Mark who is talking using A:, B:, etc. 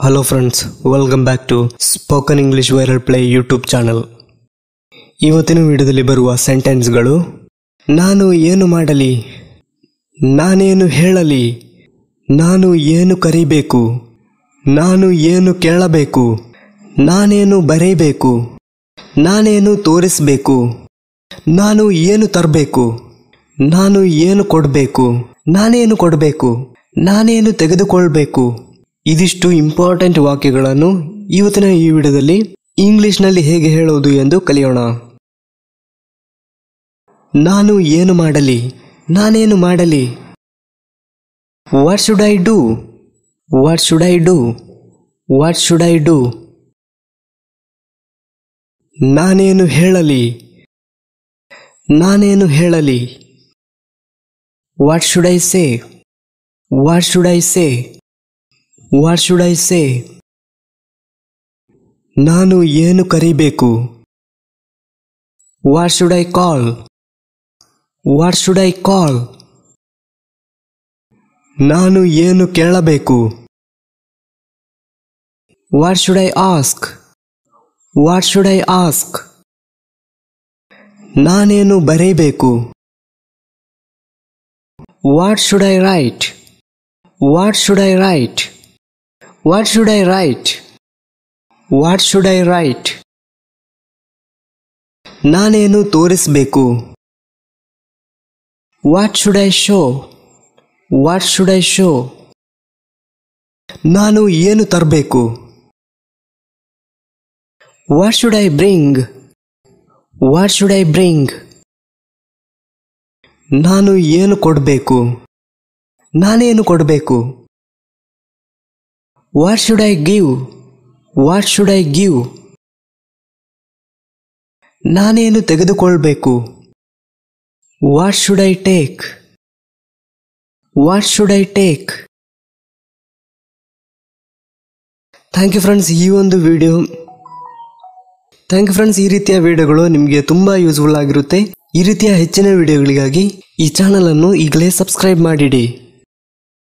A: hello friends welcome back to spoken English viral play YouTube channel ಇವತ್ತಿನ ವಿಡಿಯೋದಲ್ಲಿ ಬರುವ ಸೆಂಟೆನ್ಸ್ಗಳು ನಾನು ಏನು ಮಾಡಲಿ ನಾನೇನು ಹೇಳಲಿ ನಾನು ಏನು ಕರಿಬೇಕು ನಾನು ಏನು ಕೇಳಬೇಕು ನಾನೇನು ಬರೀಬೇಕು ನಾನೇನು ತೋರಿಸಬೇಕು ನಾನು ಏನು ತರಬೇಕು ನಾನು ಏನು ಕೊಡಬೇಕು ನಾನೇನು ಕೊಡಬೇಕು ನಾನೇನು ತೆಗೆದುಕೊಳ್ಬೇಕು ಇದಿಷ್ಟು ಇಂಪಾರ್ಟೆಂಟ್ ವಾಕ್ಯಗಳನ್ನು ಇವತ್ತಿನ ಈ ವಿಡಿಯೋದಲ್ಲಿ ಇಂಗ್ಲಿಷ್ನಲ್ಲಿ ಹೇಗೆ ಹೇಳೋದು ಎಂದು ಕಲಿಯೋಣ ನಾನು ಏನು ಮಾಡಲಿ ನಾನೇನು ಮಾಡಲಿ what should I do what should I do what should I do ನಾನೇನು ಹೇಳಲಿ ನಾನೇನು ಹೇಳಲಿ what should I say what should I say what should I say ನಾನು ಏನು ಕರಿಬೇಕು what should I call what should I call ನಾನು ಏನು ಕೇಳಬೇಕು what should I ask what should I ask ನಾನೇನು ಬರೀಬೇಕು what should I write what should I write what should I write what should I write ನಾನೇನು ತೋರಿಸಬೇಕು what should I show what should I show ನಾನು ಏನು ತರಬೇಕು what should I bring what should I bring ನಾನು ಏನು ಕೊಡಬೇಕು ನಾನೇನು ಕೊಡಬೇಕು what should I give what should I give ನಾನೇನು ತೆಗೆದುಕೊಳ್ಬೇಕು what should I take what should I take thank you friends ಈ ಒಂದು ವಿಡಿಯೋ ಥ್ಯಾಂಕ್ ಯು ಫ್ರೆಂಡ್ಸ್ ಈ ರೀತಿಯ ವಿಡಿಯೋಗಳು ನಿಮಗೆ ತುಂಬ ಯೂಸ್ಫುಲ್ ಆಗಿರುತ್ತೆ ಈ ರೀತಿಯ ಹೆಚ್ಚಿನ ವಿಡಿಯೋಗಳಿಗಾಗಿ ಈ ಚಾನಲ್ ಅನ್ನು ಈಗಲೇ ಸಬ್ಸ್ಕ್ರೈಬ್ ಮಾಡಿಡಿ